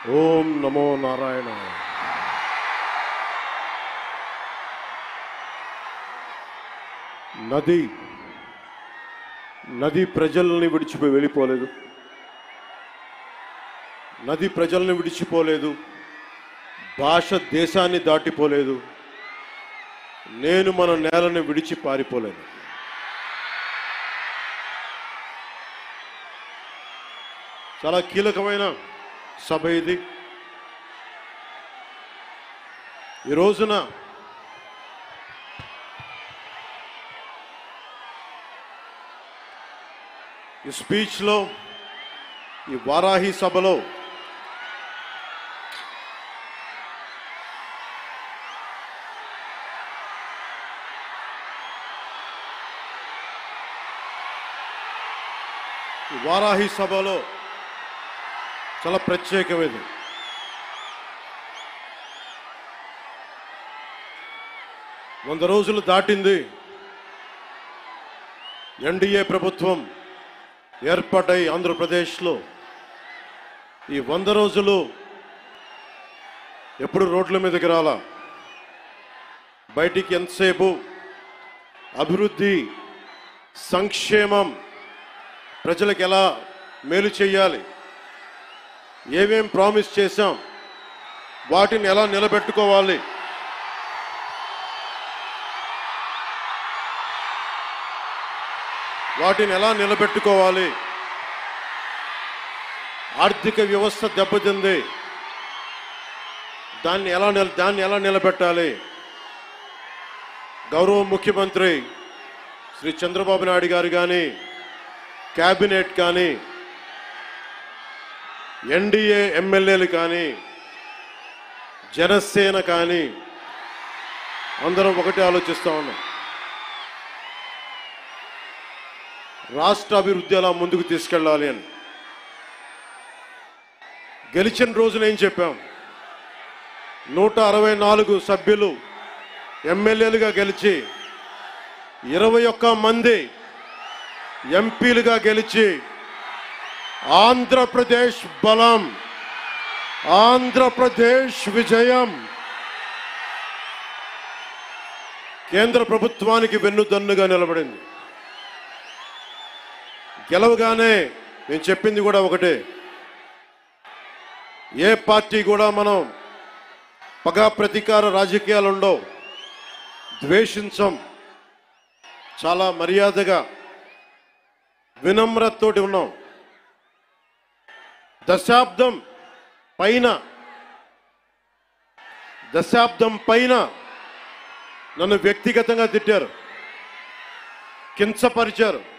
ఓం నమో నారాయణ నది నది ప్రజల్ని విడిచిపోయి వెళ్ళిపోలేదు నది ప్రజల్ని విడిచిపోలేదు భాష దేశాన్ని దాటిపోలేదు నేను మన నేలని విడిచి పారిపోలేదు చాలా కీలకమైన సభ ఇది ఈ రోజున ఈ స్పీచ్లో ఈ వారాహి సభలో ఈ వారాహి సభలో చాలా ప్రత్యేకమైనది వంద రోజులు దాటింది ఎన్డీఏ ప్రభుత్వం ఏర్పాటై ఆంధ్రప్రదేశ్లో ఈ వంద రోజులు ఎప్పుడు రోడ్ల మీదకి రాలా బయటికి ఎంతసేపు అభివృద్ధి సంక్షేమం ప్రజలకు ఎలా మేలు చేయాలి ఏమేం ప్రామిస్ చేశాం వాటిని ఎలా నిలబెట్టుకోవాలి వాటిని ఎలా నిలబెట్టుకోవాలి ఆర్థిక వ్యవస్థ దెబ్బతింది దాన్ని ఎలా నిల దాన్ని ఎలా నిలబెట్టాలి గౌరవ ముఖ్యమంత్రి శ్రీ చంద్రబాబు నాయుడు గారు కానీ క్యాబినెట్ కానీ ఎన్డీఏ ఎమ్మెల్యేలు కానీ జనసేన కానీ అందరం ఒకటే ఆలోచిస్తా ఉన్నాం రాష్ట్ర అభివృద్ధి ఎలా ముందుకు తీసుకెళ్ళాలి అని గెలిచిన రోజున ఏం చెప్పాం నూట అరవై నాలుగు సభ్యులు ఎమ్మెల్యేలుగా గెలిచి ఇరవై ఒక్క మంది ఎంపీలుగా గెలిచి ఆంధ్రప్రదేశ్ బలం ఆంధ్రప్రదేశ్ విజయం కేంద్ర ప్రభుత్వానికి వెన్నుదన్నుగా నిలబడింది గెలవగానే నేను చెప్పింది కూడా ఒకటే ఏ పార్టీ కూడా మనం పగా ప్రతీకార రాజకీయాలు ఉండవు ద్వేషించం చాలా మర్యాదగా వినమ్రతతోటి ఉన్నాం దశాబ్దం పైన దశాబ్దం పైన నన్ను వ్యక్తిగతంగా తిట్టారు కించపరిచారు